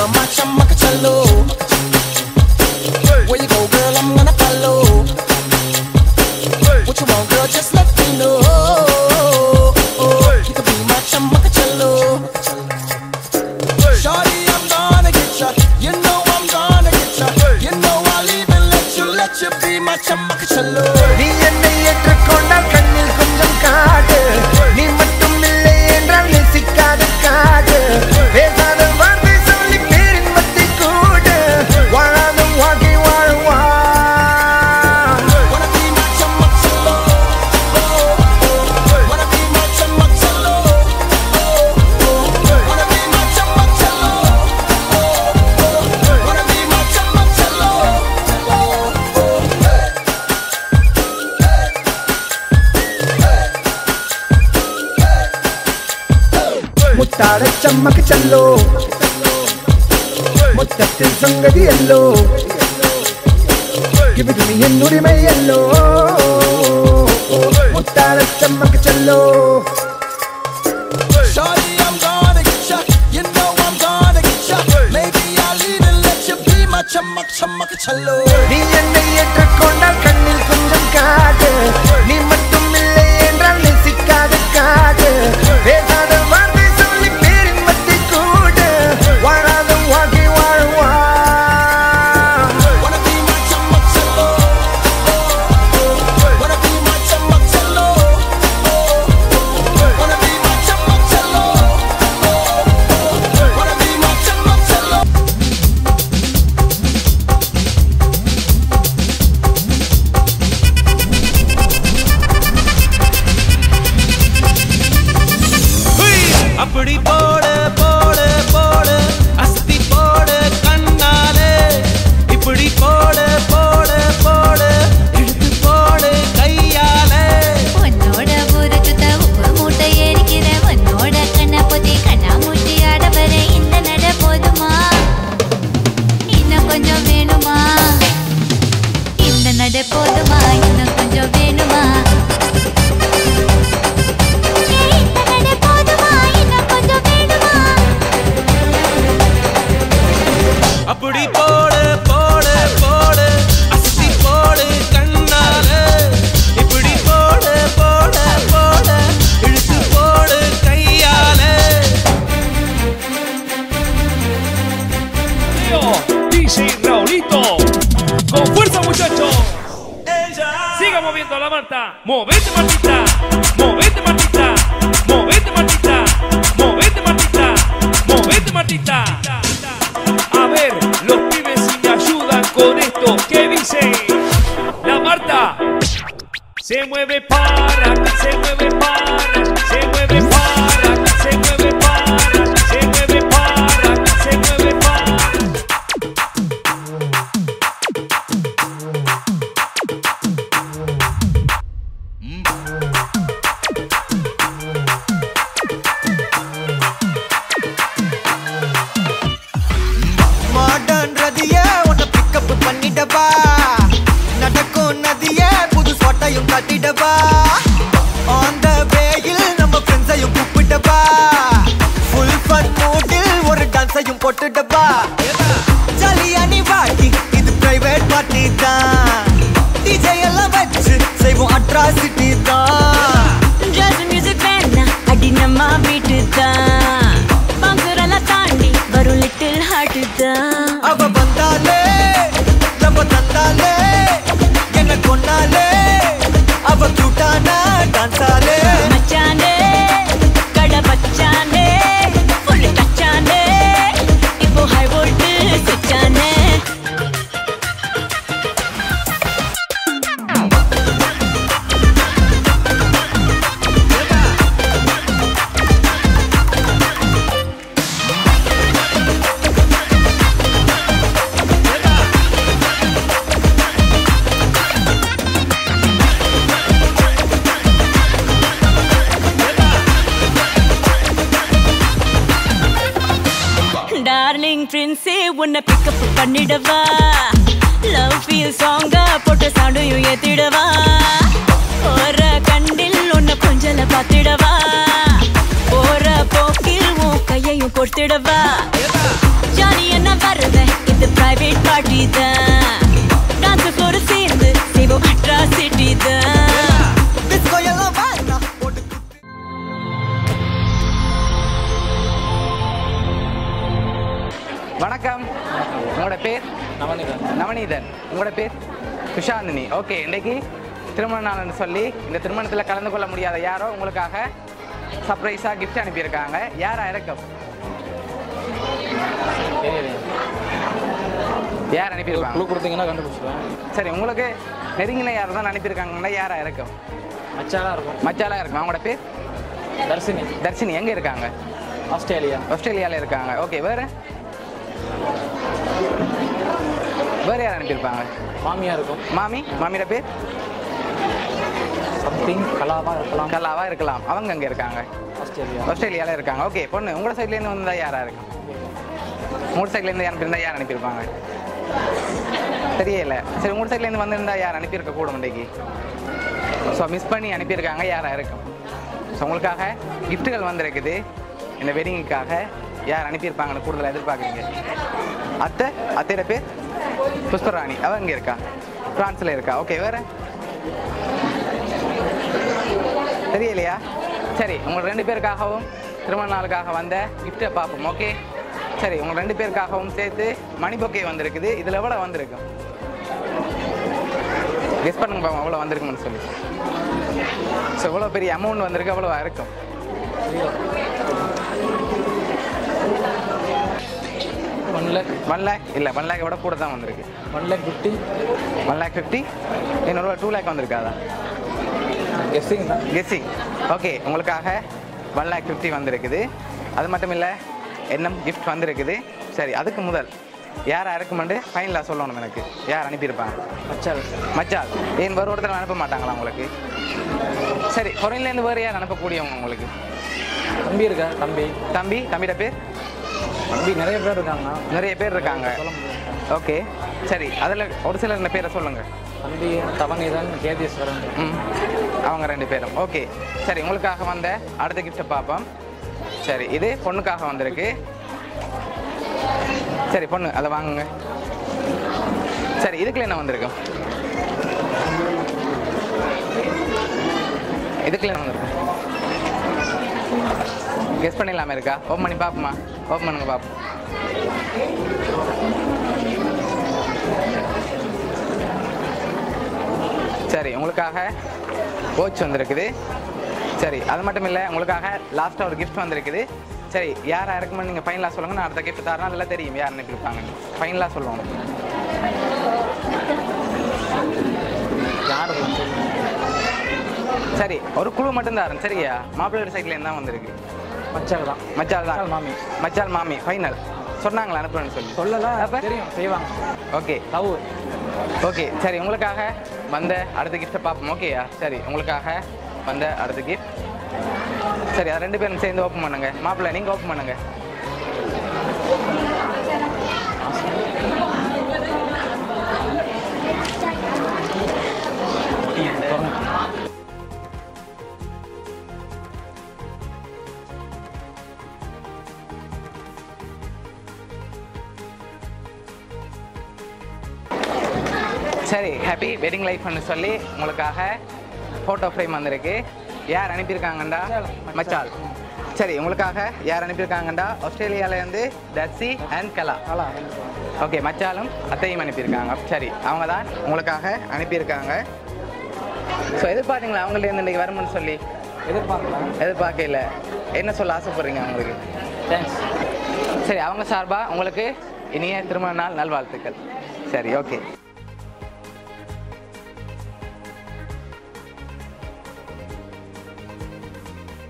my chamacacello. Where you go, girl? I'm gonna follow. What you want, girl? Just let me know. You can be my chamacacello. Shorty, I'm gonna get ya. You know I'm gonna get ya. You know I'll even let you, let you be my chamacacello. நீ என்னை ஏற்றுக்கொண்டால் கண்ணில் கொஞ்சம் காடு நீ மட்டும் இல்லை என்றால் நேசிக்காத காடு பேசாத வார்த்தை சொல்லி பேரின் மத்தி கூடு வாழாத வாழ்க்கை வாழ்வா Wanna be my chamacacello. Wanna be my chamacacello. Wanna be my chamacacello. Wanna be my chamacacello. முத்தாட சம்மக்கு செல்லோ மொத்தத்தில் சங்கதி எல்லோ கிவிது நீ என் உரிமை எல்லோ முத்தாட சம்மக்கு செல்லோ Shorty, I'm gonna get ya. You know I'm gonna get ya. Maybe I'll even let you be my chamak chamacacello. நீ என்னை ஏற்றுக்கொண்டால் கண்ணில் கொஞ்சம் காடு நீ மட்டும் இல்லை என்றால் நேசிக்காத காடு பேசாத வார்த்தை சொல்லி பேரின் மத்தி கூடு வாழாத வாழ்க்கை வாழ்வா Wanna be my chamacacello. Wanna be my chamacacello. Wanna be my chamacacello. Wanna be my chamacacello. அப்படி போடு போடு போடு அஸ்தி போடு கண்ணாலே இப்படி போடு போடு போடு எடுத்து போடு கையாலே உன்னோட ஊருக்குத்த உப்பு மூட்டை எரிக்கிற உன்னோட கண்ணை பொத்தி கண்ணா மூட்டி ஆட வர இந்த நட போதுமா இன்னும் கொஞ்சம் வேணுமா இந்த நட போதுமா இன்னும் கொஞ்சம் வேணுமா ஏய், இந்த நட போதுமா இன்னும் கொஞ்சம் வேணுமா அப்படி போடு போடு போடு அஸ்தி போடு கண்ணாலே இப்படி போடு போடு போடு இழுத்து போடு கையாலே DJ Raulito. Con fuerza, muchachos. Siga moviendo la Marta. Movete, Martita. Movete, Martita. Movete, Martita. Movete, Martita. Movete, Martita. A ver, los pibes si me ayudan con esto. ¿Qué dice? La Marta. Se mueve para, se mueve para, se mueve para, se mueve para, se mueve para, se mueve para. Modern ரதிய உன்னை pick up பண்ணிடவா நடக்கும் நதிய புது ஸ்பாட்டையும் காட்டிடவா on the வேயில் நம்ம ஃப்ரெண்ட்ஸையும் கூப்பிடவா full fun மூடில் ஒரு டான்ஸையும் போட்டுடவா ஜாலியா நீ வாடி இது பிரைவேட் பார்ட்டி தான் டிஜே எல்லாம் வச்சு செய்வோம் அட்ராசிட்டி தான் ஜாஸ் மியூசிக் வேணா அடி நம்ம வீட்டு தான் பங்குரெல்லாம் தாண்டி வரும் லிட்டில் ஹார்ட் தான் அவ வந்தாலே நம்ம தந்தாலே என்ன கொண்டாலே அவ கியூட்டானா டான்ஸாலே மச்சானே கடை பச்சானே ஃபுல் டச்சானே இப்போ ஹை வோல்ட் சுச்சானே டார்லிங் பிரின்ஸே உன்னை பிக்கப் பண்ணிடவா லவ் ஃபீல் சாங்கா போட்ட சவுண்டையும் ஏத்திடவா போற கண்டில் உன்னை கொஞ்சல பார்த்திடவா போற போக்கில் உன் கையையும் கொடுத்திடவா ஜாலி என்ன வணக்கம் உங்களோட பேர் நவனிதன் நவநீதன் உங்களோட பேர் சுஷாந்தினி ஓகே இன்னைக்கு திருமண நாள்னு சொல்லி இந்த திருமணத்தில் கலந்து கொள்ள முடியாத யாரோ உங்களுக்காக சர்ப்ரைஸாக கிஃப்ட் அனுப்பியிருக்காங்க யாரா இருக்கும் தெரியல யார் அனுப்பியிருப்பாங்க குழு கொடுத்தீங்கன்னா கண்டுபிடிச்சிடுவேன் சரி உங்களுக்கு நெருங்கின யார் தான் அனுப்பியிருக்காங்கன்னா யாரா இருக்கும் மச்சாலாக இருக்கும் மச்சாலா இருக்கும் அவங்களோட பேர் தர்சினி தர்ஷினி எங்கே இருக்காங்க ஆஸ்திரேலியா ஆஸ்திரேலியாவில் இருக்காங்க ஓகே வேறு வேறு யார் அனுப்பியிருப்பாங்க மாமியா இருக்கும் மாமி மாமியோட பேர் சம்திங் கலாவா இருக்கலாம் கல்லாவா இருக்கலாம் அவங்க அங்கே இருக்காங்க ஆஸ்திரேலியா ஆஸ்திரேலியாவில் இருக்காங்க ஓகே பொண்ணு உங்களோட சைட்லேருந்து வந்தா யாரா இருக்கும் உங்களோட சைட்லேருந்து யார் அனுப்பியிருந்தா யார் அனுப்பியிருப்பாங்க தெரியல சரி உங்களோட சைட்லேருந்து வந்திருந்தா யார் அனுப்பியிருக்க கூடும் இன்றைக்கு ஸோ மிஸ் பண்ணி அனுப்பியிருக்காங்க யாரா இருக்கும் ஸோ உங்களுக்காக கிஃப்ட்டுகள் வந்திருக்குது இந்த வெட்டிங்குக்காக யார் அனுப்பியிருப்பாங்கன்னு கூடுதலாக எதிர்பார்க்குறீங்க அத்தை அத்தையோட பேர் புஷ்பராணி அவ இங்கே இருக்கா ஃப்ரான்ஸில் இருக்கா ஓகே வேறு தெரியலையா சரி உங்கள் ரெண்டு பேருக்காகவும் திருமண நாளுக்காக வந்த கிஃப்ட்டை பார்ப்போம் ஓகே சரி உங்கள் ரெண்டு பேருக்காகவும் சேர்த்து மணி பொக்கே வந்திருக்குது இதில் எவ்வளோ வந்திருக்கும் கெஸ் பண்ணுங்க பாப்போம் எவ்வளோ வந்திருக்கும்னு சொல்லி ஸோ எவ்வளோ பெரிய அமௌண்ட் வந்திருக்கு எவ்வளோ இருக்கும் ஒன் லேக் ஒன் லேக் இல்லை ஒன் லேக் விட கூட தான் வந்திருக்கு one lakh fifty one lakh fifty இன்னொரு டூ லேக் வந்திருக்காதா கெஸ்ஸிங் தான் கெஸ்ஸிங் ஓகே உங்களுக்காக ஒன் லேக் ஃபிஃப்டி வந்திருக்குது அது மட்டும் இல்லை என்ன கிஃப்ட் வந்திருக்குது சரி அதுக்கு முதல் யார் இருக்குமெண்டு ஃபைனலாக சொல்லணும் எனக்கு யார் அனுப்பியிருப்பாங்க மச்சால் மச்சால் ஏன் வேறு ஒருத்தர் அனுப்ப மாட்டாங்களா உங்களுக்கு சரி ஃபொரின்லேருந்து வேறு யார் அனுப்பக்கூடியவங்க உங்களுக்கு தம்பி இருக்கா தம்பி தம்பி தம்பியோட பேர் தம்பி நிறைய பேர் இருக்காங்கண்ணா நிறைய பேர் இருக்காங்க சொல்ல முடியாது ஓகே சரி அதில் ஒரு சிலர் இந்த பேரை சொல்லுங்கள் தம்பி தவனிதன் கேதீஸ்வரன் ம் அவங்க ரெண்டு பேரும் ஓகே சரி உங்களுக்காக வந்த அடுத்த கிஃப்ட்டை பார்ப்போம் சரி இது பொண்ணுக்காக வந்திருக்கு சரி பொண்ணு அதை வாங்குங்க சரி இதுக்குள்ள என்ன வந்திருக்கும் இதுக்குள்ள என்ன வந்திருக்கும் கெஸ் பண்ணிடலாமே இருக்கா ஓப்பன் பண்ணி பார்ப்போமா ஓப்பன் பண்ணுங்க பார்ப்போம் சரி உங்களுக்காக கோச் வந்திருக்குது சரி அது மட்டும் இல்லை உங்களுக்காக லாஸ்ட்டாக ஒரு கிஃப்ட் வந்திருக்குது சரி யாரா இருக்குமென்னு நீங்கள் ஃபைனலாக சொல்லுங்க நான் அடுத்த கிஃப்ட் தரேன் அதெல்லாம் தெரியும் யார் அனுப்பியிருப்பாங்கன்னு ஃபைனலாக சொல்லுவோம் யார் இருக்கும் சொல்லுங்க. சரி ஒரு குழு மட்டும் தரேன் சரியா மாப்பிள்ளை சைட்லேருந்து தான் வந்திருக்கு மச்சால் தான் மச்சால் தான் மச்சால் மாமி. மச்சால் மாமி ஃபைனல் சொன்னாங்களா அனுப்புறேன்னு சொல்லி சொல்லல அப்ப? தெரியும் செய்வாங்க ஓகே லவ் ஓகே சரி உங்களுக்காக வந்த அடுத்த கிஃப்ட்டை பார்ப்போம் ஓகேயா சரி உங்களுக்காக வந்த அடுத்த கிஃப்ட் சரி அது ரெண்டு பேரும் சேர்ந்து ஓப்பன் பண்ணுங்க மாப்பிள்ளை நீங்கள் ஓப்பன் பண்ணுங்க சரி ஹாப்பி வெட்டிங் லைஃப்னு சொல்லி உங்களுக்காக ஃபோட்டோ ஃப்ரேம் வந்திருக்கு யார் அனுப்பியிருக்காங்கண்டா மச்சால் சரி உங்களுக்காக யார் அனுப்பியிருக்காங்கண்டா ஆஸ்திரேலியாவிலேருந்து தர்சி அண்ட் கலா கலா ஓகே மச்சாலும் அத்தையும் அனுப்பியிருக்காங்க சரி அவங்க தான் உங்களுக்காக அனுப்பியிருக்காங்க ஸோ எதிர்பார்த்தீங்களா அவங்கள்ட்ட இன்றைக்கி வரும்னு சொல்லி எதிர்பார்க்கலாம் எதிர்பார்க்கல என்ன சொல்ல ஆசைப்படுறீங்க அவங்களுக்கு தேங்க்ஸ் சரி அவங்க சார்பாக உங்களுக்கு இனிய திருமண நாள் நல்வாழ்த்துக்கள் சரி ஓகே